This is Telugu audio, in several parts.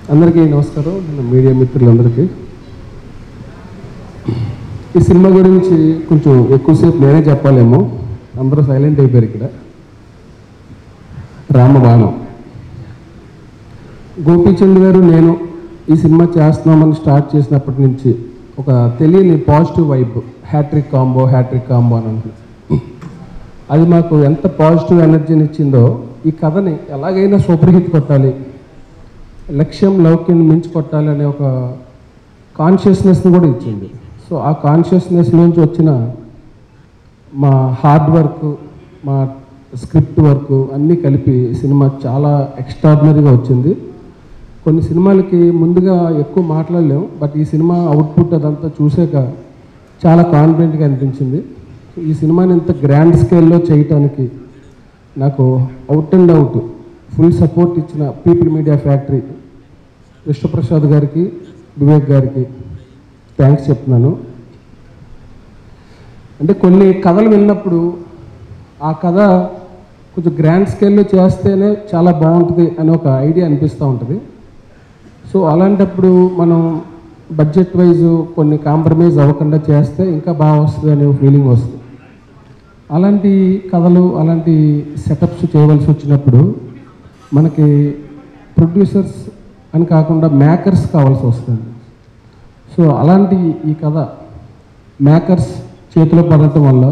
అందరికీ నమస్కారం మన మీడియా మిత్రులందరికీ ఈ సినిమా గురించి కొంచెం ఎక్కువసేపు నేనే చెప్పాలేమో అందరూ సైలెంట్ అయిపోయారు ఇక్కడ రామబాణం గోపీచంద్ గారు నేను ఈ సినిమా చేస్తున్నామని స్టార్ట్ చేసినప్పటి నుంచి ఒక తెలియని positive vibe hat trick combo hat trick combo అని అంటుంది అది మాకు ఎంత పాజిటివ్ ఎనర్జీని ఇచ్చిందో ఈ కథని ఎలాగైనా సూపర్ హిట్ కొట్టాలి లక్ష్యం లౌక్యం మించి కొట్టాలి అనే ఒక కాన్షియస్నెస్ని కూడా ఇచ్చింది సో ఆ కాన్షియస్నెస్ నుంచి వచ్చిన మా హార్డ్ వర్క్ మా స్క్రిప్ట్ వర్క్ అన్నీ కలిపి సినిమా చాలా ఎక్స్ట్రాడినరీగా వచ్చింది కొన్ని సినిమాలకి ముందుగా ఎక్కువ మాట్లాడలేము బట్ ఈ సినిమా అవుట్పుట్ అదంతా చూసాక చాలా కాన్ఫిడెంట్గా అనిపించింది ఈ సినిమాని ఇంత గ్రాండ్ స్కేల్లో చేయటానికి నాకు out and out full support ఇచ్చిన పీపుల్ మీడియా ఫ్యాక్టరీ విష్ణుప్రసాద్ గారికి వివేక్ గారికి థ్యాంక్స్ చెప్తున్నాను అంటే కొన్ని కథలు విన్నప్పుడు ఆ కథ కొంచెం గ్రాండ్ స్కేల్లో చేస్తేనే చాలా బాగుంటుంది అని ఒక ఐడియా అనిపిస్తూ ఉంటుంది సో అలాంటప్పుడు మనం బడ్జెట్ వైజ్ కొన్ని కాంప్రమైజ్ అవ్వకుండా చేస్తే ఇంకా బాగా వస్తుంది అనే ఫీలింగ్ వస్తుంది అలాంటి కథలు అలాంటి సెటప్స్ చేయవలసి వచ్చినప్పుడు మనకి ప్రొడ్యూసర్స్ అని కాకుండా మేకర్స్ కావాల్సి వస్తుంది సో అలాంటి ఈ కథ మేకర్స్ చేతిలో పడటం వల్ల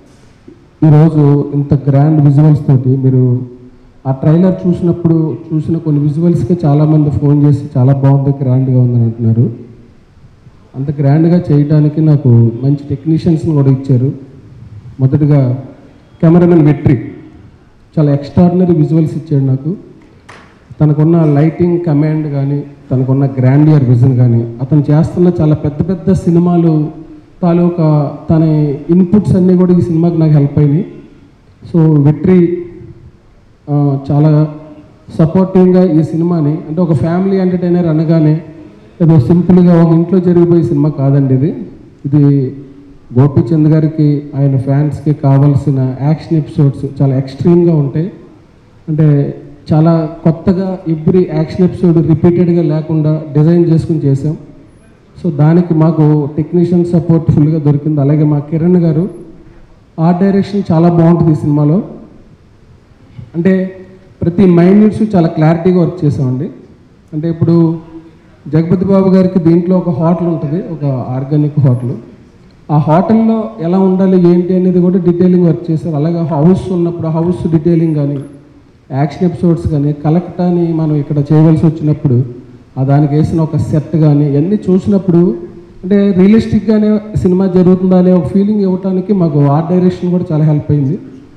ఈరోజు ఇంత గ్రాండ్ విజువల్స్ తోటి మీరు ఆ ట్రైలర్ చూసినప్పుడు చూసిన కొన్ని విజువల్స్కి చాలామంది ఫోన్ చేసి చాలా బాగుంది గ్రాండ్గా ఉందని అంటున్నారు అంత గ్రాండ్గా చేయడానికి నాకు మంచి టెక్నీషియన్స్ని కూడా ఇచ్చారు మొదటగా కెమెరామెన్ వెట్రి చాలా ఎక్స్ట్రాడినరీ విజువల్స్ ఇచ్చాడు నాకు తనకున్న లైటింగ్ కమాండ్ కానీ తనకున్న గ్రాండియర్ విజన్ కానీ అతను చేస్తున్న చాలా పెద్ద పెద్ద సినిమాలు తాలూకా తన ఇన్పుట్స్ అన్నీ కూడా ఈ సినిమాకి నాకు హెల్ప్ అయినాయి సో విట్రి ఆ, చాలా సపోర్టివ్గా ఈ సినిమాని అంటే ఒక ఫ్యామిలీ ఎంటర్టైనర్ అనగానే ఏదో సింపుల్గా ఒక ఇంట్లో జరిగిపోయే సినిమా కాదండి ఇది ఇది గోపీచంద్ గారికి ఆయన ఫ్యాన్స్కి కావాల్సిన యాక్షన్ ఎపిసోడ్స్ చాలా ఎక్స్ట్రీమ్గా ఉంటాయి అంటే చాలా కొత్తగా ఎవ్రీ యాక్షన్ ఎపిసోడ్ రిపీటెడ్గా లేకుండా డిజైన్ చేసుకుని చేసాం సో దానికి మాకు టెక్నీషియన్ సపోర్ట్ ఫుల్గా దొరికింది అలాగే మా కిరణ్ గారు ఆర్ట్ డైరెక్షన్ చాలా బాగుంటుంది ఈ సినిమాలో అంటే ప్రతి మైన్యూట్స్ చాలా క్లారిటీగా వర్క్ చేసామండి అంటే ఇప్పుడు జగపతి బాబు గారికి దీంట్లో ఒక హోటల్ ఉంటుంది ఒక ఆర్గానిక్ హోటల్ ఆ హోటల్లో ఎలా ఉండాలి ఏంటి అనేది కూడా డీటెయిలింగ్ వర్క్ చేశారు అలాగే హౌస్ ఉన్నప్పుడు హౌస్ డీటెయిలింగ్ కానీ యాక్షన్ ఎపిసోడ్స్ కానీ కలెక్టాని మనం ఇక్కడ చేయవలసి వచ్చినప్పుడు ఆ దానికి వేసిన ఒక సెట్ కానీ ఇవన్నీ చూసినప్పుడు అంటే రియలిస్టిక్గానే సినిమా జరుగుతుందా అనే ఒక ఫీలింగ్ ఇవ్వడానికి మాకు ఆర్ట్ డైరెక్షన్ కూడా చాలా హెల్ప్ అయింది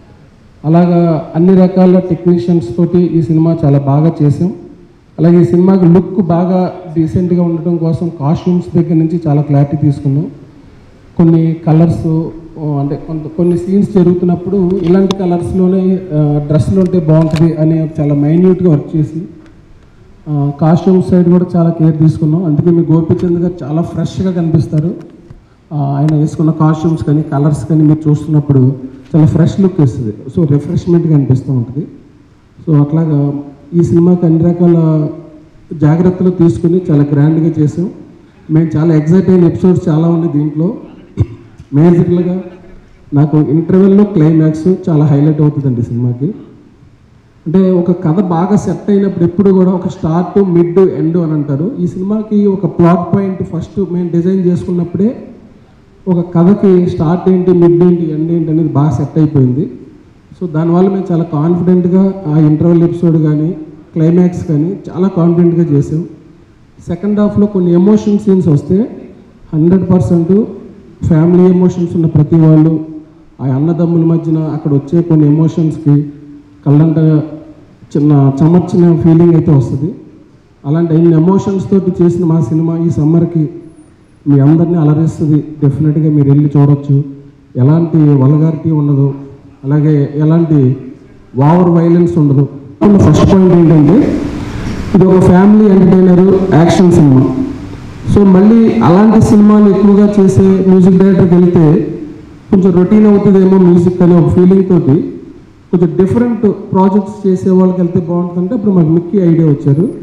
అలాగా అన్ని రకాల టెక్నీషియన్స్ తోటి ఈ సినిమా చాలా బాగా చేసాం అలాగే ఈ సినిమాకి లుక్ బాగా డీసెంట్గా ఉండటం కోసం కాస్ట్యూమ్స్ దగ్గర నుంచి చాలా క్లారిటీ తీసుకున్నాం కొన్ని కలర్స్ అంటే కొంత కొన్ని సీన్స్ జరుగుతున్నప్పుడు ఇలాంటి కలర్స్లోనే డ్రెస్సులు ఉంటే బాగుంటుంది అని చాలా మైన్యూట్గా వర్క్ చేసి కాస్ట్యూమ్ సైడ్ కూడా చాలా కేర్ తీసుకున్నాం అందుకే మీ గోపిచంద్ గారు చాలా ఫ్రెష్గా కనిపిస్తారు ఆ, ఆయన వేసుకున్న కాస్ట్యూమ్స్ కానీ కలర్స్ కానీ మీరు చూస్తున్నప్పుడు చాలా ఫ్రెష్ లుక్ ఇస్తుంది సో రిఫ్రెష్మెంట్గా అనిపిస్తూ ఉంటుంది సో అట్లాగా ఈ సినిమాకి అన్ని రకాల జాగ్రత్తలు తీసుకుని చాలా గ్రాండ్గా చేసాం మేము చాలా ఎగ్జైట్ అయిన ఎపిసోడ్స్ చాలా ఉన్నాయి దీంట్లో మేజర్లుగా నాకు ఇంటర్వెల్లో క్లైమాక్స్ చాలా హైలైట్ అవుతుందండి సినిమాకి అంటే ఒక కథ బాగా సెట్ అయినప్పుడు ఎప్పుడు కూడా ఒక స్టార్ట్ మిడ్ ఎండ్ అని అంటారు ఈ సినిమాకి ఒక ప్లాట్ పాయింట్ ఫస్ట్ మేము డిజైన్ చేసుకున్నప్పుడే ఒక కథకి స్టార్ట్ ఏంటి మిడ్ ఏంటి ఎండ్ ఏంటి అనేది బాగా సెట్ అయిపోయింది సో దానివల్ల మేము చాలా కాన్ఫిడెంట్గా ఆ ఇంటర్వెల్ ఎపిసోడ్ కానీ క్లైమాక్స్ కానీ చాలా కాన్ఫిడెంట్గా చేసాం సెకండ్ హాఫ్లో కొన్ని ఎమోషన్ సీన్స్ వస్తే హండ్రెడ్ పర్సెంట్ ఫ్యామిలీ ఎమోషన్స్ ఉన్న ప్రతి వాళ్ళు ఆ అన్నదమ్ముల మధ్యన అక్కడ వచ్చే కొన్ని ఎమోషన్స్కి కళ్ళంట చిన్న చమర్చిన ఫీలింగ్ అయితే వస్తుంది అలాంటి ఎన్ని ఎమోషన్స్ తోటి చేసిన మా సినిమా ఈ సమ్మర్కి మీ అందరినీ అలరిస్తుంది డెఫినెట్గా మీరు వెళ్ళి చూడొచ్చు ఎలాంటి వల్గారిటీ ఉండదు అలాగే ఎలాంటి ఓవర్ వైలెన్స్ ఉండదు ఫస్ట్ పాయింట్ ఏంటంటే ఇది ఒక family entertainer action cinema so మళ్ళీ అలాంటి సినిమాలు ఎక్కువగా చేసే మ్యూజిక్ డైరెక్టర్కి వెళ్తే కొంచెం రొటీన్ అవుతుందేమో మ్యూజిక్ అనే ఒక ఫీలింగ్ తోటి కొంచెం డిఫరెంట్ ప్రాజెక్ట్స్ చేసే వాళ్ళకి వెళ్తే బాగుంటుందంటే అప్పుడు మాకు మిక్కీ ఐడియా వచ్చారు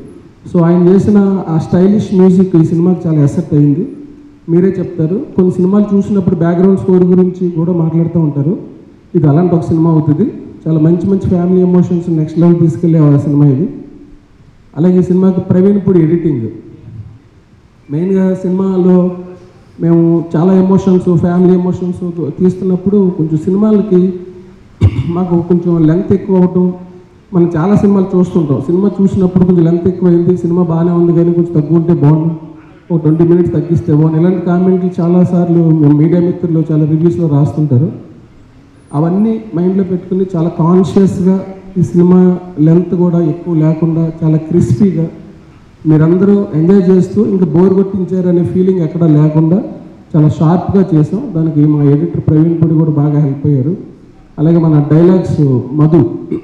సో ఆయన చేసిన ఆ స్టైలిష్ మ్యూజిక్ ఈ సినిమాకి చాలా ఎసెప్ట్ అయింది మీరే చెప్తారు కొన్ని సినిమాలు చూసినప్పుడు బ్యాక్గ్రౌండ్ స్కోర్ గురించి కూడా మాట్లాడుతూ ఉంటారు ఇది అలాంటి ఒక సినిమా అవుతుంది చాలా మంచి మంచి ఫ్యామిలీ ఎమోషన్స్ నెక్స్ట్ లెవెల్ తీసుకెళ్ళే ఆ సినిమా ఇది అలాగే ఈ సినిమాకి ప్రవీణ్ పూడి ఎడిటింగ్ మెయిన్గా సినిమాలో మేము చాలా ఎమోషన్స్ ఫ్యామిలీ ఎమోషన్స్ తీస్తున్నప్పుడు కొంచెం సినిమాలకి మాకు కొంచెం లెంత్ ఎక్కువ అవటం మనం చాలా సినిమాలు చూస్తుంటాం సినిమా చూసినప్పుడు కొంచెం లెంత్ ఎక్కువైంది సినిమా బాగానే ఉంది కానీ కొంచెం తక్కువ ఉంటే బాగుంది ఒక ట్వంటీ మినిట్స్ తగ్గిస్తే బాగుంది ఇలాంటి కామెంట్లు చాలాసార్లు మీడియా మిత్రులు చాలా రివ్యూస్లో రాస్తుంటారు అవన్నీ మైండ్లో పెట్టుకుని చాలా కాన్షియస్గా ఈ సినిమా లెంత్ కూడా ఎక్కువ లేకుండా చాలా క్రిస్పీగా మీరందరూ ఎంజాయ్ చేస్తూ ఇంకా బోర్ కొట్టించారనే ఫీలింగ్ ఎక్కడా లేకుండా చాలా షార్ప్గా చేసాం దానికి మా ఎడిటర్ ప్రవీణ్ పూడి కూడా బాగా హెల్ప్ అయ్యారు అలాగే మన డైలాగ్స్ మధు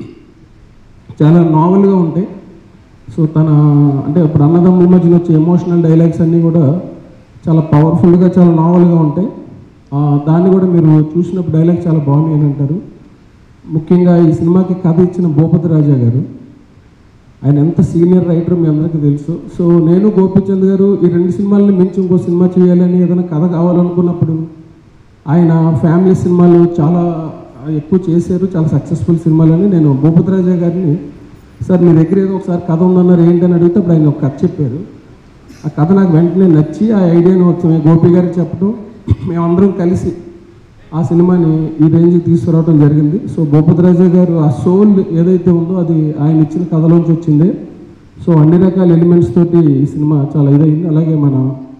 చాలా నావల్గా ఉంటాయి సో తన అంటే ఇప్పుడు అన్నదమ్ముల మధ్యన వచ్చే ఎమోషనల్ డైలాగ్స్ అన్నీ కూడా చాలా పవర్ఫుల్గా చాలా నావల్గా ఉంటాయి ఆ, దాన్ని కూడా మీరు చూసినప్పుడు డైలాగ్ చాలా బాగున్నాయి అని అంటారు ముఖ్యంగా ఈ సినిమాకి కథ ఇచ్చిన భూపతి రాజా గారు ఆయన ఎంత సీనియర్ రైటర్ మీ అందరికీ తెలుసు సో నేను గోపీచంద్ గారు ఈ రెండు సినిమాలని మించి ఇంకో సినిమా చేయాలని ఏదైనా కథ కావాలనుకున్నప్పుడు ఆయన ఫ్యామిలీ సినిమాలు చాలా ఎక్కువ చేశారు చాలా సక్సెస్ఫుల్ సినిమాలని నేను భూపతి రాజా గారిని సార్ మీ దగ్గర ఏదో ఒకసారి కథ ఉందన్నారు ఏంటని అడిగితే అప్పుడు ఆయన ఒక కథ చెప్పారు ఆ కథ నాకు వెంటనే నచ్చి ఆ ఐడియాను వచ్చి గోపి గారికి చెప్పడం మేమందరం కలిసి ఆ సినిమాని ఈ రేంజ్కి తీసుకురావడం జరిగింది సో భూపతిరాజా గారు ఆ సోల్ ఏదైతే ఉందో అది ఆయన ఇచ్చిన కథలోంచి వచ్చింది సో అన్ని రకాల ఎలిమెంట్స్ తోటి ఈ సినిమా చాలా ఇదైంది అలాగే మన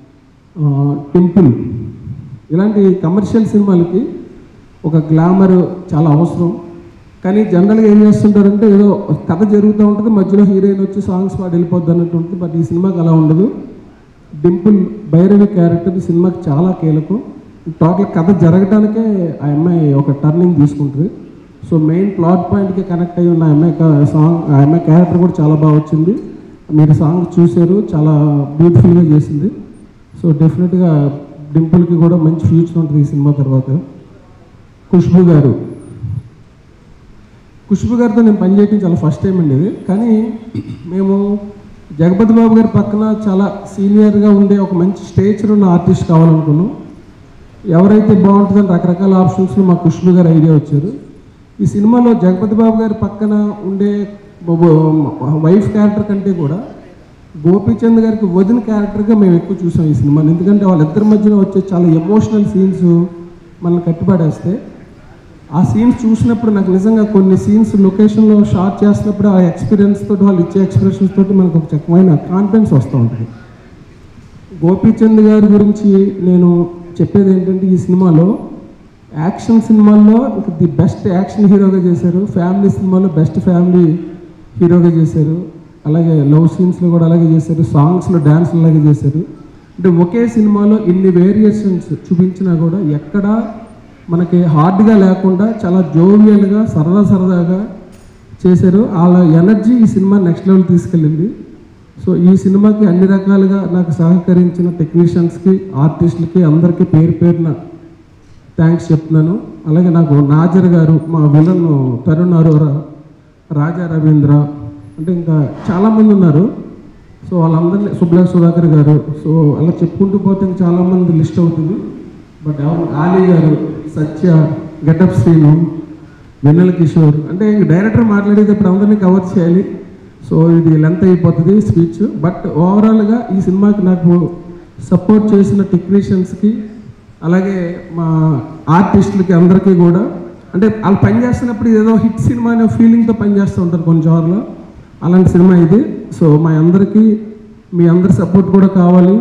టెంపుల్ ఇలాంటి కమర్షియల్ సినిమాలకి ఒక గ్లామర్ చాలా అవసరం కానీ జనరల్గా ఏం చేస్తుంటారంటే ఏదో కథ జరుగుతూ ఉంటుంది మధ్యలో హీరోయిన్ వచ్చి సాంగ్స్ పాడి వెళ్ళిపోద్ది అన్నట్టు ఉంటుంది బట్ ఈ సినిమాకి అలా ఉండదు డింపుల్ భైరవి క్యారెక్టర్ ఈ సినిమాకి చాలా కీలకం టోటల్ కథ జరగడానికే ఆ అమ్మాయి ఒక టర్నింగ్ తీసుకుంటుంది సో మెయిన్ ప్లాట్ పాయింట్కి కనెక్ట్ అయ్యి ఉన్న ఆ అమ్మాయి కా- సాంగ్ ఆ అమ్మాయి క్యారెక్టర్ కూడా చాలా బాగా వచ్చింది మీరు సాంగ్ చూశారు చాలా బ్యూటిఫుల్గా చేసింది సో డెఫినెట్గా డింపుల్కి కూడా మంచి ఫ్యూచర్ ఉంటుంది ఈ సినిమా తర్వాత ఖుష్బు గారు ఖుష్బు గారితో నేను పనిచేయడం చాలా ఫస్ట్ టైం అండి ఇది కానీ మేము జగపతి బాబు గారి పక్కన చాలా సీనియర్గా ఉండే ఒక మంచి స్టేచర్ ఉన్న ఆర్టిస్ట్ కావాలనుకున్నాం ఎవరైతే బాగుంటుందని రకరకాల ఆప్షన్స్లో మా ఖుష్బు గారు ఐడియా వచ్చారు ఈ సినిమాలో జగపతి బాబు గారి పక్కన ఉండే వైఫ్ క్యారెక్టర్ కంటే కూడా గోపీచంద్ గారికి వదిన క్యారెక్టర్గా మేము ఎక్కువ చూసాం ఈ సినిమాని ఎందుకంటే వాళ్ళిద్దరి మధ్యన వచ్చే చాలా ఎమోషనల్ సీన్స్ మనల్ని కట్టిపడేస్తే ఆ సీన్స్ చూసినప్పుడు నాకు నిజంగా కొన్ని సీన్స్ లొకేషన్లో షార్ట్ చేస్తున్నప్పుడు ఆ ఎక్స్పీరియన్స్ తోటి వాళ్ళు ఇచ్చే ఎక్స్ప్రెషన్స్ తోటి మనకు ఒక చక్కమైన కాన్ఫిడెన్స్ వస్తూ ఉంటుంది గోపీచంద్ గారి గురించి నేను చెప్పేది ఏంటంటే ఈ సినిమాలో యాక్షన్ సినిమాల్లో ఇంకా ది బెస్ట్ యాక్షన్ హీరోగా చేశారు ఫ్యామిలీ సినిమాలో బెస్ట్ ఫ్యామిలీ హీరోగా చేశారు అలాగే లవ్ సీన్స్లో కూడా అలాగే చేశారు సాంగ్స్లో డ్యాన్స్ అలాగే చేశారు అంటే ఒకే సినిమాలో ఇన్ని వేరియేషన్స్ చూపించినా కూడా ఎక్కడా మనకి హార్డ్గా లేకుండా చాలా జోవియల్గా సరదా సరదాగా చేశారు వాళ్ళ ఎనర్జీ ఈ సినిమా నెక్స్ట్ లెవెల్ తీసుకెళ్ళింది సో ఈ సినిమాకి అన్ని రకాలుగా నాకు సహకరించిన టెక్నీషియన్స్కి ఆర్టిస్టులకి అందరికీ పేరు పేరున థ్యాంక్స్ చెప్తున్నాను అలాగే నాకు నాజర్ గారు మా విలన్ తరుణ్ అరోరా రాజా రవీంద్ర అంటే ఇంకా చాలామంది ఉన్నారు సో వాళ్ళందరినీ సుబ్లా సుధాకర్ గారు సో అలా చెప్పుకుంటూ పోతే ఇంకా చాలామంది లిస్ట్ అవుతుంది బట్ ఎవరు ఆలీ గారు సత్య గెటప్ శ్రీను వెన్నెల కిషోర్ అంటే ఇంక డైరెక్టర్ మాట్లాడేటప్పుడు అందరినీ కవర్ చేయాలి సో ఇది లెంత్ అయిపోతుంది స్పీచ్ బట్ ఓవరాల్గా ఈ సినిమాకి నాకు సపోర్ట్ చేసిన టెక్నీషియన్స్కి అలాగే మా ఆర్టిస్టులకి అందరికీ కూడా అంటే వాళ్ళు పని చేస్తున్నప్పుడు ఏదో హిట్ సినిమా అనే ఫీలింగ్తో పనిచేస్తూ ఉంటారు కొన్ని చోట్ల అలాంటి సినిమా ఇది సో మా అందరికీ మీ అందరి సపోర్ట్ కూడా కావాలి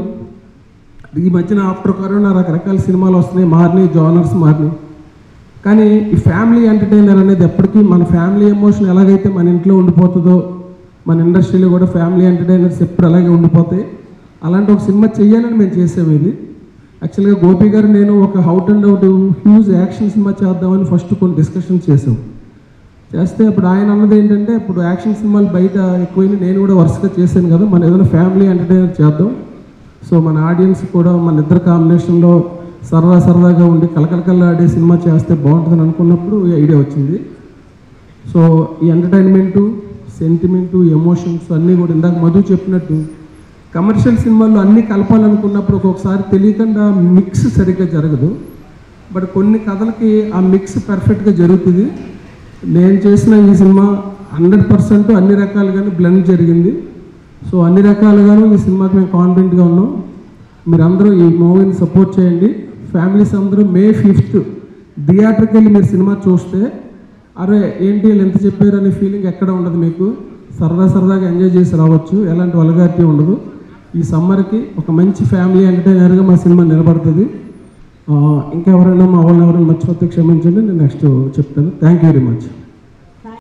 ఈ మధ్యన ఆఫ్టర్ కరోనా రకరకాల సినిమాలు వస్తున్నాయి మారినాయి జానర్స్ మారినాయి కానీ ఈ ఫ్యామిలీ ఎంటర్టైనర్ అనేది ఎప్పటికీ మన ఫ్యామిలీ ఎమోషన్ ఎలాగైతే మన ఇంట్లో ఉండిపోతుందో మన ఇండస్ట్రీలో కూడా ఫ్యామిలీ ఎంటర్టైనర్స్ ఎప్పుడు అలాగే ఉండిపోతాయి అలాంటి ఒక సినిమా చేయాలని మేము చేసాము ఇది యాక్చువల్గా గోపి గారు నేను ఒక out and out huge action cinema చేద్దామని ఫస్ట్ కొన్ని డిస్కషన్స్ చేసాం చేస్తే అప్పుడు ఆయన అన్నది ఏంటంటే ఇప్పుడు యాక్షన్ సినిమాలు బయట ఎక్కువైనా నేను కూడా వరుసగా చేశాను కదా మన ఏదైనా ఫ్యామిలీ ఎంటర్టైనర్ చేద్దాం సో మన ఆడియన్స్ కూడా మన ఇద్దరు కాంబినేషన్లో సరదా సరదాగా ఉండి కలకలకల్లాడే సినిమా చేస్తే బాగుంటుందని అనుకున్నప్పుడు ఈ ఐడియా వచ్చింది సో ఈ ఎంటర్టైన్మెంటు సెంటిమెంటు ఎమోషన్స్ అన్నీ కూడా ఇందాక మధు చెప్పినట్టు కమర్షియల్ సినిమాల్లో అన్నీ కలపాలనుకున్నప్పుడు ఒక్కొక్కసారి తెలియకుండా మిక్స్ సరిగ్గా జరగదు బట్ కొన్ని కథలకి ఆ మిక్స్ పర్ఫెక్ట్గా జరుగుతుంది నేను చేసిన ఈ సినిమా హండ్రెడ్ పర్సెంట్ అన్ని రకాలుగానే బ్లెండ్ జరిగింది సో అన్ని రకాలుగాను ఈ సినిమాకి మేము కాన్ఫిడెంట్గా ఉన్నాం మీరందరూ ఈ మూవీని సపోర్ట్ చేయండి ఫ్యామిలీస్ అందరూ మే ఫిఫ్త్ థియేటర్కి వెళ్ళి మీరు సినిమా చూస్తే అరే ఏంటి వీళ్ళు ఎంత చెప్పారు అనే ఫీలింగ్ ఎక్కడ ఉండదు మీకు సరదా సరదాగా ఎంజాయ్ చేసి రావచ్చు ఎలాంటి వలగారిటీ ఉండదు ఈ సమ్మర్కి ఒక మంచి ఫ్యామిలీ ఎంటర్టైనర్గా మా సినిమా నిలబడుతుంది ఆ, ఇంకెవరైనా మా వాళ్ళని ఎవరైనా మర్చిపోతే క్షమించండి నేను నెక్స్ట్ చెప్తాను థ్యాంక్ యూ వెరీ మచ్